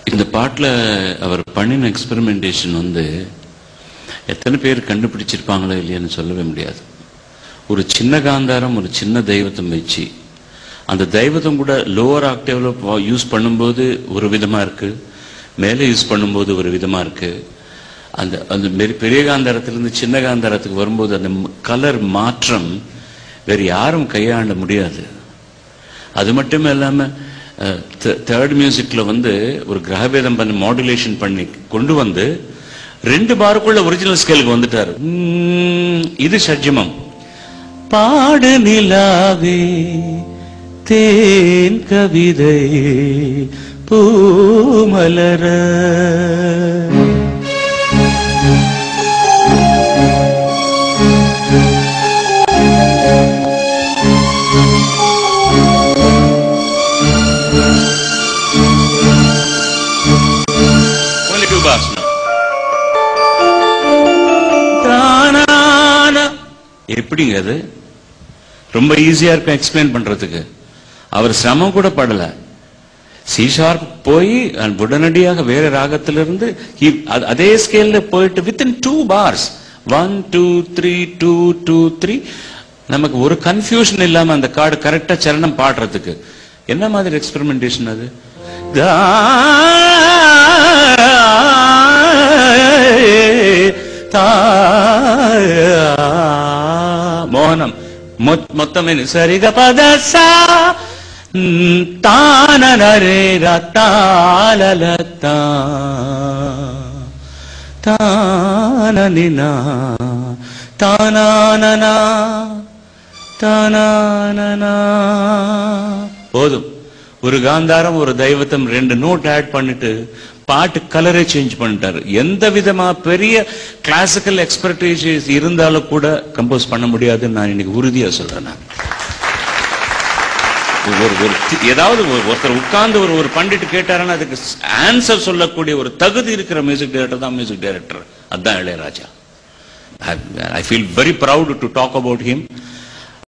இந்த பாட்டுல அவர் பண்ணின எக்ஸ்பெரிமெண்டேஷன் வந்து எத்தனை பேர் கண்டுபிடிச்சிருப்பாங்களோ இல்லையான்னு சொல்லவே முடியாது ஒரு சின்ன காந்தாரம் ஒரு சின்ன தெய்வத்தம் வச்சு அந்த தெய்வத்தம் கூட லோவர் ஆக்டேவ்ல யூஸ் பண்ணும்போது ஒரு விதமா இருக்கு மேலே யூஸ் பண்ணும்போது ஒரு விதமா இருக்கு அந்த அந்த பெரிய- பெரிய காந்தாரத்திலிருந்து சின்ன காந்தாரத்துக்கு வரும்போது அந்த கலர் மாற்றம் வேறு யாரும் கையாண்ட முடியாது அது மட்டும் இல்லாம தேர்ட் மியூசிக்ல வந்து ஒரு கிரகபேதம் பண்ணி மாடுலேஷன் பண்ணி கொண்டு வந்து ரெண்டு பாருக்குள்ள ஒரிஜினல் ஸ்கேலுக்கு வந்துட்டாரு உம், இது ஷட்ஜமம் பாடு நிலாவே தேன் கவிதை பூமலர Only two bars now. தானானா. எப்படிங்க அது ரொம்ப ஈஸியா இருக்கும் எக்ஸ்பிளைன் பண்றதுக்கு அவர் சிரமம் கூட படல சி ஷார்ப் போய் and உடனடியாக வேற ராகத்திலிருந்து he- அ- அதே ஸ்கேல்ல போயிட்டு within two bars one two three two two three நமக்கு ஒரு கன்ஃபியூஷன் இல்லாம அந்த கார்டு கரெக்டா சரணம் பாடுறதுக்கு என்ன மாதிரி எக்ஸ்பெரிமெண்டேஷன் அது மோகனம் மொ- மொத்தமே சரிக பதசா தானரே ரத்தாலலத்தா தானனினா தானானனா தானானனா போதும் ஒரு காந்தாரம் ஒரு தெய்வத்தம் ரெண்டு நோட் ஆட் பண்ணிட்டு பாட்டு கலரே சேஞ்ச் பண்ணிட்டாரு எந்த விதமா பெரிய கிளாசிக்கல் எக்ஸ்பர்டைஸ் இருந்தாலும் கூட கம்போஸ் பண்ண முடியாதுன்னு நான் இன்னைக்கு உறுதியா சொல்றேன் நான் ஒரு ஒரு தி- ஏதாவது ஒரு- ஒருத்தர் உட்கார்ந்து ஒரு ஒரு பண்டிட் கேட்டாருன்னா அதுக்கு ஆன்சர் சொல்லக்கூடிய ஒரு தகுதி இருக்கிற மியூசிக் டைரக்டர் தான் மியூசிக் டைரக்டர் அதான் Ilaiyaraaja I feel very proud to talk about him